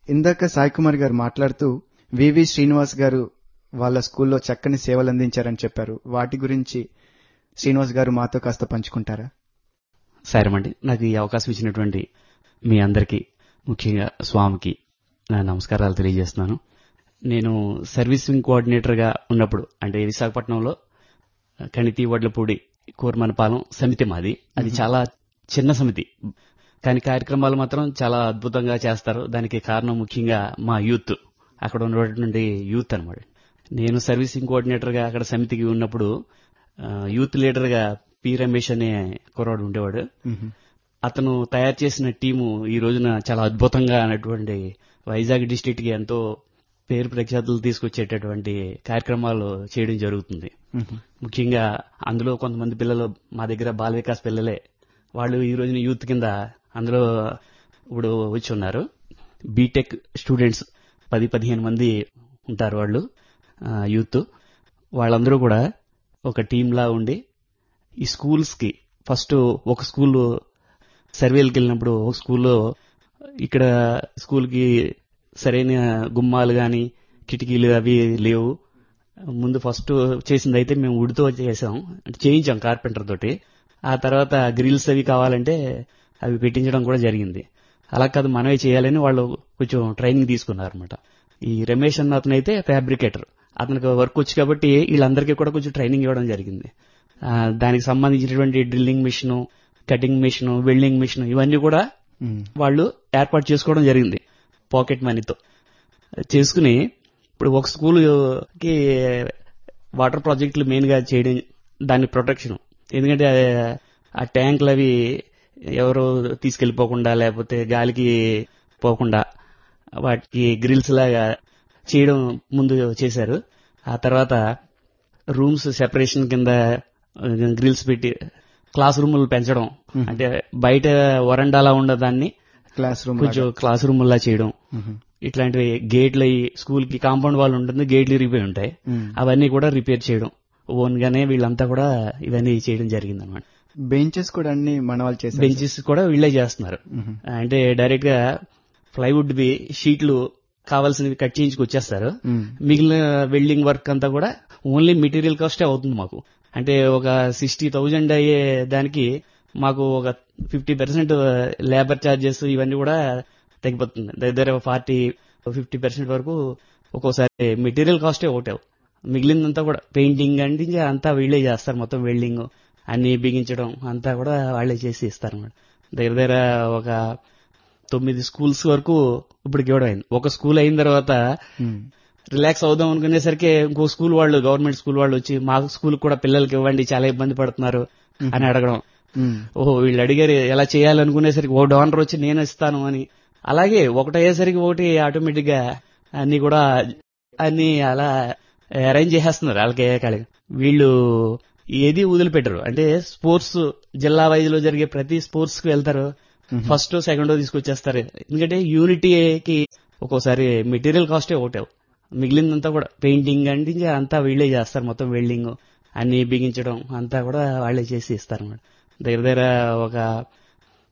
ఇందాక సాయి కుమార్ గారు మాట్లాడుతూ వివి శ్రీనివాస్ గారు వాళ్ళ స్కూల్లో చక్కని సేవలు అందించారని చెప్పారు వాటి గురించి శ్రీనివాస్ గారు మాతో కాస్త పంచుకుంటారా సరేమండి నాకు ఈ అవకాశం ఇచ్చినటువంటి మీ అందరికీ ముఖ్యంగా స్వామికి నా నమస్కారాలు తెలియజేస్తున్నాను నేను సర్వీసింగ్ కోఆర్డినేటర్గా ఉన్నప్పుడు అంటే విశాఖపట్నంలో కణితి వడ్లపూడి కూరమనపాలెం సమితి మాది అది చాలా చిన్న సమితి కానీ కార్యక్రమాలు మాత్రం చాలా అద్భుతంగా చేస్తారు దానికి కారణం ముఖ్యంగా మా యూత్ అక్కడ ఉన్నటువంటి యూత్ అనమాట నేను సర్వీసింగ్ కోఆర్డినేటర్గా అక్కడ సమితికి ఉన్నప్పుడు ఆ, యూత్ లీడర్గా పి రమేష్ అనే కుర్రాడు ఉండేవాడు అతను తయారు చేసిన టీము ఈ రోజున చాలా అద్భుతంగా అన్నటువంటి వైజాగ్ డిస్టిక్ కి ఎంతో పేరు ప్రఖ్యాతులు తీసుకొచ్చేటటువంటి కార్యక్రమాలు చేయడం జరుగుతుంది ముఖ్యంగా అందులో కొంతమంది పిల్లలు మా దగ్గర బాల వికాస్ పిల్లలే వాళ్ళు ఈ రోజున యూత్ కింద అందులో ఇప్పుడు వచ్చి ఉన్నారు బీటెక్ స్టూడెంట్స్ పది పదిహేను మంది ఉంటారు వాళ్ళు ఆ, యూత్ వాళ్ళందరూ కూడా ఒక టీంలా ఉండి ఈ స్కూల్స్ కి ఫస్ట్ ఒక స్కూల్ సర్వేలకు వెళ్ళినప్పుడు ఒక స్కూల్లో ఇక్కడ స్కూల్ కి సరైన గుమ్మాలు గాని కిటికీలు అవి లేవు ముందు ఫస్ట్ చేసింది అయితే మేము ఉడితో చేసాం అంటే చేయించాం కార్పెంటర్ తోటి ఆ తర్వాత గ్రిల్స్ అవి కావాలంటే అవి పెట్టించడం కూడా జరిగింది అలా కాదు మనమే చేయాలని వాళ్ళు కొంచెం ట్రైనింగ్ తీసుకున్నారు అనమాట ఈ రమేష్ అన్న అతను అయితే ఫ్యాబ్రికేటర్ అతనికి వర్క్ వచ్చి కాబట్టి వీళ్ళందరికీ కూడా కొంచెం ట్రైనింగ్ ఇవ్వడం జరిగింది ఆ, దానికి సంబంధించినటువంటి drilling machine cutting machine welding machine ఇవన్నీ కూడా వాళ్ళు ఏర్పాటు చేసుకోవడం జరిగింది పాకెట్ మనీతో చేసుకుని ఇప్పుడు ఒక స్కూల్కి వాటర్ ప్రాజెక్టులు మెయిన్ గా చేయడం దాని ప్రొటెక్షన్ ఎందుకంటే ఆ- ఆ ట్యాంకులు అవి ఎవరు తీసుకెళ్లిపోకుండా లేకపోతే గాలికి పోకుండా వాటికి గ్రిల్స్ లాగా చేయడం ముందు చేశారు ఆ తర్వాత రూమ్స్ సెపరేషన్ కింద గ్రిల్స్ పెట్టి క్లాస్ రూములు పెంచడం అంటే బయట వరండాలా ఉండదాన్ని క్లాస్ రూమ్ కొంచెం క్లాస్ రూమ్ లా చేయడం ఇట్లాంటివి గేట్లు అయ్యి స్కూల్ కి కాంపౌండ్ వాళ్ళు ఉంటుంది గేట్లు ఇరిగిపోయి ఉంటాయి అవన్నీ కూడా రిపేర్ చేయడం ఓన్ గానే వీళ్ళంతా కూడా ఇవన్నీ చేయడం జరిగింది అనమాట బెంచెస్ కూడా అన్ని మన వాళ్ళు చేశారు బెంచెస్ కూడా వీళ్ళే చేస్తున్నారు అంటే డైరెక్ట్ గా ప్లైవుడ్ వి షీట్లు కావాల్సినవి కట్ చేయించుకు వచ్చేస్తారు మ్మ్. మిగిలిన వెల్డింగ్ వర్క్ అంతా కూడా ఓన్లీ మెటీరియల్ కాస్టే అవుతుంది మాకు అంటే ఒక సిక్స్టీ థౌజండ్ అయ్యే దానికి మాకు ఒక ఫిఫ్టీ పర్సెంట్ లేబర్ ఛార్జెస్ ఇవన్నీ కూడా తగ్గిపోతుంది దగ్గర ఫార్టీ ఫిఫ్టీ పర్సెంట్ వరకు ఒక్కోసారి మెటీరియల్ కాస్టే ఒకటే మిగిలిందంతా కూడా పెయింటింగ్ అంటే ఇంకా అంతా వీళ్ళే చేస్తారు మొత్తం వెల్డింగ్ అన్ని బిగించడం అంతా కూడా వాళ్ళే చేసి ఇస్తారు అన్నమాట దగ్గర దగ్గర ఒక తొమ్మిది స్కూల్స్ వరకు ఇప్పటికి ఇవ్వడం అయింది ఒక స్కూల్ అయిన తర్వాత మ్మ్. రిలాక్స్ అవుదాం అనుకునేసరికి ఇంకో స్కూల్ వాళ్ళు గవర్నమెంట్ స్కూల్ వాళ్ళు వచ్చి మా స్కూల్ కూడా పిల్లలకి ఇవ్వండి చాలా ఇబ్బంది పడుతున్నారు అని అడగడం మ్మ్. ఓహో వీళ్ళు అడిగారు ఎలా చేయాలనుకునేసరికి ఓ డోనర్ వచ్చి నేను ఇస్తాను అని అలాగే ఒకటి అయ్యేసరికి ఒకటి ఆటోమేటిక్ గా అన్ని కూడా అన్ని అలా అరేంజ్ చేసేస్తున్నారు వాళ్ళకి కాళ్ళకి వీళ్ళు ఏది వదిలిపెట్టరు అంటే స్పోర్ట్స్ జిల్లా వైజ్ లో జరిగే ప్రతి స్పోర్ట్స్ కి వెళ్తారు ఫస్ట్ సెకండ్ తీసుకొచ్చేస్తారు ఎందుకంటే యూనిటీకి ఒక్కోసారి మెటీరియల్ కాస్టే ఒకటే మిగిలిందంతా కూడా పెయింటింగ్ అంటే ఇంకా అంతా వీళ్ళే చేస్తారు మొత్తం వెల్డింగ్ అన్ని బిగించడం అంతా కూడా వాళ్ళే చేసి ఇస్తారు అన్నమాట దగ్గర దగ్గర ఒక